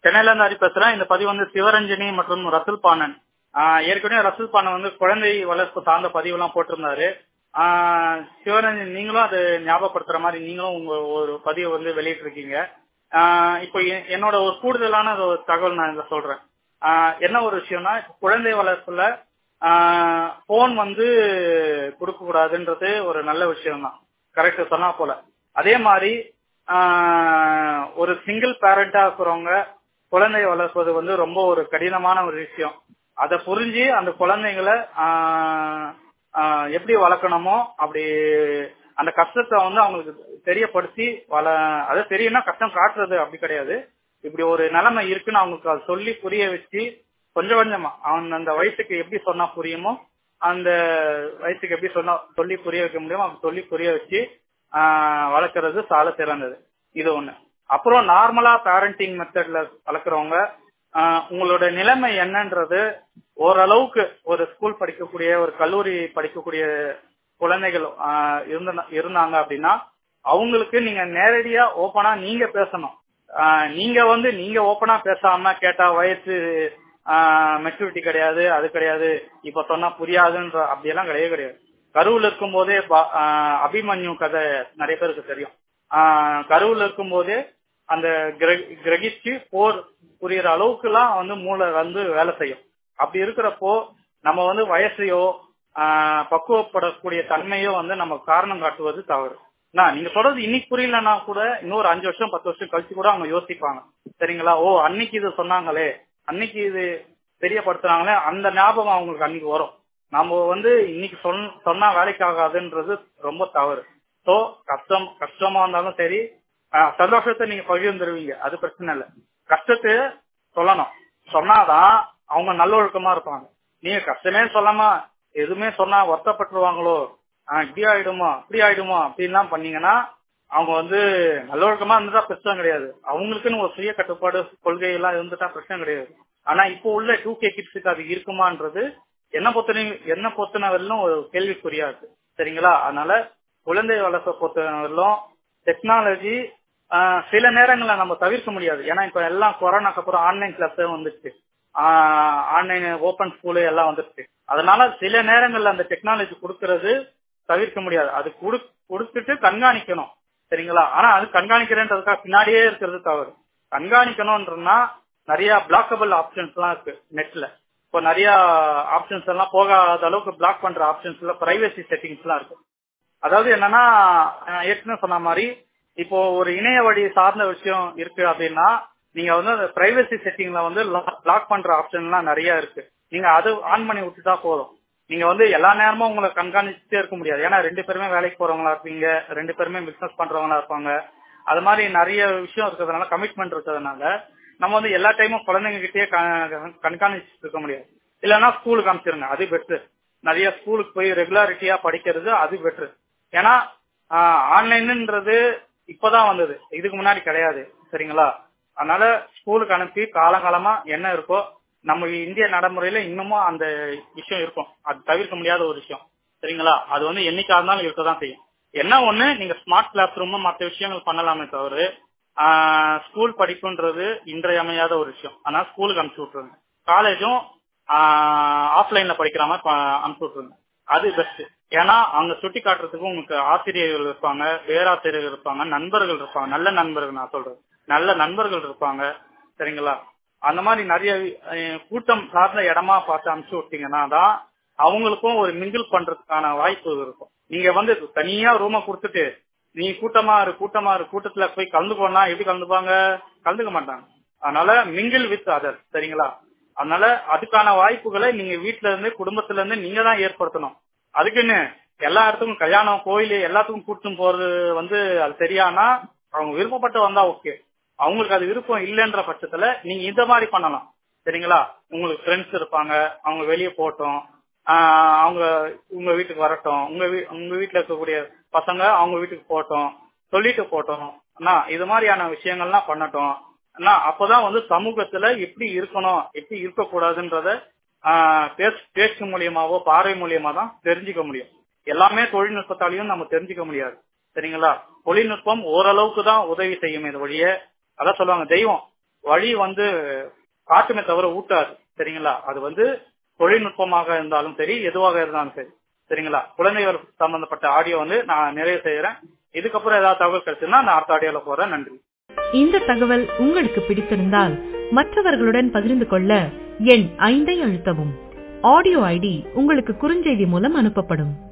சென்னையில இருந்து ஹரி பேசுறேன் இந்த பதிவு வந்து சிவரஞ்சனி மற்றும் ரசுல் பானன் ஆஹ் ஏற்கனவே ரசுல் பானன் வந்து குழந்தை வளர்ப்பு சார்ந்த பதிவு எல்லாம் போட்டிருந்தாரு ஆஹ் சிவரஞ்சன் நீங்களும் அது ஞாபகப்படுத்துற மாதிரி நீங்களும் உங்க ஒரு பதிவை வந்து வெளியிட்டு இருக்கீங்க ஆஹ் இப்போ எ- என்னோட ஒரு கூடுதலான ஒரு தகவல் நான் இதுல சொல்றேன் ஆஹ் என்ன ஒரு விஷயம்னா குழந்தை வளர்ப்புல போன் வந்து கொடுக்க கூடாதுன்றது ஒரு நல்ல விஷயம் தான் கரெக்ட் சொன்னா போல அதே மாதிரி ஆஹ் ஒரு சிங்கிள் பேரண்டா இருக்கிறவங்க குழந்தை வளர்ப்பது வந்து ரொம்ப ஒரு கடினமான ஒரு விஷயம் அதை புரிஞ்சு அந்த குழந்தைங்களை ஆஹ் ஆஹ் எப்படி வளர்க்கணுமோ அப்படி அந்த கஷ்டத்தை வந்து அவங்களுக்கு தெரியப்படுத்தி வள அது தெரியும்னா கஷ்டம் காட்டுறது அப்படி கிடையாது இப்படி ஒரு நிலைமை இருக்குன்னு அவங்களுக்கு அதை சொல்லி புரிய வச்சு கொஞ்சம் கொஞ்சமா அவன் அந்த வயசுக்கு எப்படி சொன்னா புரியுமோ அந்த வயசுக்கு எப்படி சொன்னா சொல்லி புரிய வைக்க முடியுமோ அப்படி சொல்லி புரிய வச்சு ஆஹ் வளர்க்கறது சால சிறந்தது இது ஒண்ணு அப்புறம் நார்மலா பேரண்டிங் மெத்தட்ல வளர்க்குறவங்க ஆஹ் உங்களோட நிலைமை என்னன்றது ஓரளவுக்கு ஒரு ஸ்கூல் படிக்கக்கூடிய ஒரு கல்லூரி படிக்கக்கூடிய குழந்தைகள் ஆஹ் இருந்த- இருந்தாங்க அப்படின்னா அவங்களுக்கு நீங்க நேரடியா ஓப்பனா நீங்க பேசணும் ஆஹ் நீங்க வந்து நீங்க ஓப்பனா பேசாம கேட்டா வயசு மெச்சூரிட்டி கிடையாது அது கிடையாது இப்ப சொன்னா புரியாதுன்ற அப்படியெல்லாம் கிடையவே கிடையாது கருவுல இருக்கும் போதே பா- ஆஹ் அபிமன்யு கதை நிறைய பேருக்கு தெரியும் ஆஹ் கருவுல இருக்கும் போதே அந்த கிர- கிரகிச்சு போர் புரியுற அளவுக்கு எல்லாம் வந்து மூளை வந்து வேலை செய்யும் அப்படி இருக்கிறப்போ நம்ம வந்து வயசையோ ஆஹ் பக்குவப்படக்கூடிய தன்மையோ வந்து நம்ம காரணம் காட்டுவது தவறு நான் நீங்க சொல்றது இன்னைக்கு புரியலன்னா கூட இன்னொரு அஞ்சு வருஷம் பத்து வருஷம் கழிச்சு கூட அவங்க யோசிப்பாங்க சரிங்களா ஓ அன்னைக்கு இது சொன்னாங்களே அன்னைக்கு இது தெரியப்படுத்துனாங்களே அந்த ஞாபகம் அவங்களுக்கு அன்னைக்கு வரும் நம்ம வந்து இன்னைக்கு சொன் சொன்னா வேலைக்கு ஆகாதுன்றது ரொம்ப தவறு சோ கஷ்டம் கஷ்டமா இருந்தாலும் சரி ஆஹ் சந்தோஷத்தை நீங்க பகிர்ந்துருவீங்க அது பிரச்சனை இல்ல கஷ்டத்தை சொல்லணும் சொன்னாதான் அவங்க நல்லொழுக்கமா இருப்பாங்க நீங்க கஷ்டமே சொல்லாம எதுவுமே சொன்னா வருத்தப்பட்டுருவாங்களோ ஆஹ் இப்படி ஆயிடுமா இப்படி ஆயிடுமா அப்படின்லாம் பண்ணீங்கன்னா அவங்க வந்து நல்லொழுக்கமா இருந்துட்டா பிரச்சனை கிடையாது அவங்களுக்குன்னு ஒரு சுய கட்டுப்பாடு கொள்கை எல்லாம் இருந்துட்டா பிரச்சனை கிடையாது ஆனா இப்போ உள்ள டூ கே கிட்ஸுக்கு அது இருக்குமான்றது என்ன பொறுத்த என்ன பொறுத்தனவரையிலும் ஒரு கேள்விக்குறியா இருக்கு சரிங்களா அதனால குழந்தை வளர்ப்பை பொறுத்தவரையிலும் டெக்னாலஜி சில நேரங்கள்ல நம்ம தவிர்க்க முடியாது ஏன்னா இப்ப எல்லாம் கொரோனாக்கு அப்புறம் ஆன்லைன் கிளாஸ் வந்துருச்சு ஆன்லைன் ஓபன் ஸ்கூலு எல்லாம் வந்துருச்சு அதனால சில நேரங்கள்ல அந்த டெக்னாலஜி கொடுக்கறது தவிர்க்க முடியாது அது குடு கொடுத்துட்டு கண்காணிக்கணும் சரிங்களா ஆனா அது கண்காணிக்கிறேன்றதுக்காக பின்னாடியே இருக்கிறது தவறு கண்காணிக்கணும்ன்றனா நிறைய பிளாக்கபிள் ஆப்ஷன்ஸ் எல்லாம் இருக்கு நெட்ல இப்போ நிறைய ஆப்ஷன்ஸ் எல்லாம் போகாத அளவுக்கு பிளாக் பண்ற ஆப்ஷன்ஸ் எல்லாம் பிரைவசி செட்டிங்ஸ் எல்லாம் இருக்கு அதாவது என்னன்னா நான் ஏற்கனவே சொன்ன மாதிரி இப்போ ஒரு இணைய வழி சார்ந்த விஷயம் இருக்கு அப்படின்னா நீங்க வந்து அந்த பிரைவசி செட்டிங்ல வந்து பிளாக் பண்ற ஆப்ஷன் எல்லாம் நிறைய இருக்கு நீங்க அது ஆன் பண்ணி விட்டுட்டா போதும் நீங்க வந்து எல்லா நேரமும் உங்களை கண்காணிச்சுட்டே இருக்க முடியாது ஏன்னா ரெண்டு பேருமே வேலைக்கு போறவங்களா இருப்பீங்க ரெண்டு பேருமே பிசினஸ் பண்றவங்களா இருப்பாங்க அது மாதிரி நிறைய விஷயம் இருக்கிறதுனால கமிட்மெண்ட் இருக்கிறதுனால நம்ம வந்து எல்லா டைமும் குழந்தைங்க கிட்டயே கண்காணிச்சுட்டு இருக்க முடியாது இல்லைன்னா ஸ்கூலுக்கு அனுப்பிச்சிருங்க அது பெட்ரு நிறைய ஸ்கூலுக்கு போய் ரெகுலாரிட்டியா படிக்கிறது அது பெட்ரு ஏன்னா ஆன்லைன்ன்றது இப்பதான் வந்தது இதுக்கு முன்னாடி கிடையாது சரிங்களா அதனால ஸ்கூலுக்கு அனுப்பி காலங்காலமா என்ன இருக்கோ நம்ம இந்திய நடைமுறையில இன்னமும் அந்த விஷயம் இருக்கும் அது தவிர்க்க முடியாத ஒரு விஷயம் சரிங்களா அது வந்து என்னைக்கா இருந்தாலும் இருக்கதான் செய்யும் என்ன ஒண்ணு நீங்க ஸ்மார்ட் கிளாஸ் ரூம் மற்ற விஷயங்கள் பண்ணலாமே தவிர ஸ்கூல் படிப்புன்றது இன்றையமையாத ஒரு விஷயம் ஆனா ஸ்கூலுக்கு அனுப்பிச்சு விட்டுருங்க காலேஜும் ஆஃப்லைன்ல படிக்கிற மாதிரி ப- அனுப்பிச்சு விட்டுருங்க அது பெஸ்ட் ஏன்னா அங்க சுட்டி காட்டுறதுக்கு உங்களுக்கு ஆசிரியர்கள் இருப்பாங்க பேராசிரியர்கள் இருப்பாங்க நண்பர்கள் இருப்பாங்க நல்ல நண்பர்கள் நான் சொல்றேன் நல்ல நண்பர்கள் இருப்பாங்க சரிங்களா அந்த மாதிரி நிறைய அஹ், கூட்டம் சார்ந்த இடமா பார்த்து அனுப்பிச்சு விட்டீங்கன்னா தான் அவங்களுக்கும் ஒரு மிங்கிள் பண்றதுக்கான வாய்ப்பு இருக்கும் நீங்க வந்து தனியா ரூமை கொடுத்துட்டு நீ கூட்டமா இரு கூட்டமா இரு கூட்டத்துல போய் கலந்துக்கோனா எப்படி கலந்துப்பாங்க கலந்துக்க மாட்டாங்க அதனால மிங்கிள் வித் அதர் சரிங்களா அதனால அதுக்கான வாய்ப்புகளை நீங்க வீட்ல இருந்து குடும்பத்துல இருந்து நீங்க தான் ஏற்படுத்தணும் அதுக்குன்னு எல்லா இடத்துக்கும் கல்யாணம் கோயில் எல்லாத்துக்கும் கூட்டும் போறது வந்து அது சரியானா அவங்க விருப்பப்பட்டு வந்தா ஓகே அவங்களுக்கு அது விருப்பம் இல்லைன்ற பட்சத்துல நீங்க இந்த மாதிரி பண்ணலாம் சரிங்களா உங்களுக்கு ஃப்ரெண்ட்ஸ் இருப்பாங்க அவங்க வெளியே போட்டோம் ஆஹ் அவங்க உங்க வீட்டுக்கு வரட்டும் உங்க வீ- உங்க வீட்டுல இருக்கக்கூடிய பசங்க அவங்க வீட்டுக்கு போட்டோம் சொல்லிட்டு போட்டோம் அண்ணா இது மாதிரியான விஷயங்கள்லாம் பண்ணட்டும் அண்ணா அப்பதான் வந்து சமூகத்துல எப்படி இருக்கணும் எப்படி இருக்கக்கூடாதுன்றத ஆஹ் பேச்சு பேச்சு மூலியமாவோ பார்வை மூலியமா தான் தெரிஞ்சுக்க முடியும் எல்லாமே தொழில்நுட்பத்தாலையும் நம்ம தெரிஞ்சுக்க முடியாது சரிங்களா தொழில்நுட்பம் ஓரளவுக்கு தான் உதவி செய்யும் இது வழியே அதான் சொல்லுவாங்க தெய்வம் வழி வந்து காட்டுமே தவிர ஊட்டாது சரிங்களா அது வந்து தொழில்நுட்பமாக இருந்தாலும் சரி எதுவாக இருந்தாலும் சரி சரிங்களா குழந்தைகள் சம்பந்தப்பட்ட ஆடியோ வந்து நான் நிறைவு செய்யறேன் இதுக்கப்புறம் ஏதாவது தகவல் கிடைச்சுன்னா நான் அடுத்த ஆடியோல போறேன் நன்றி இந்த தகவல் உங்களுக்கு பிடித்திருந்தால் மற்றவர்களுடன் பகிர்ந்து கொள்ள எண் ஐந்தை அழுத்தவும் ஆடியோ ஐடி உங்களுக்கு குறுஞ்செய்தி மூலம் அனுப்பப்படும்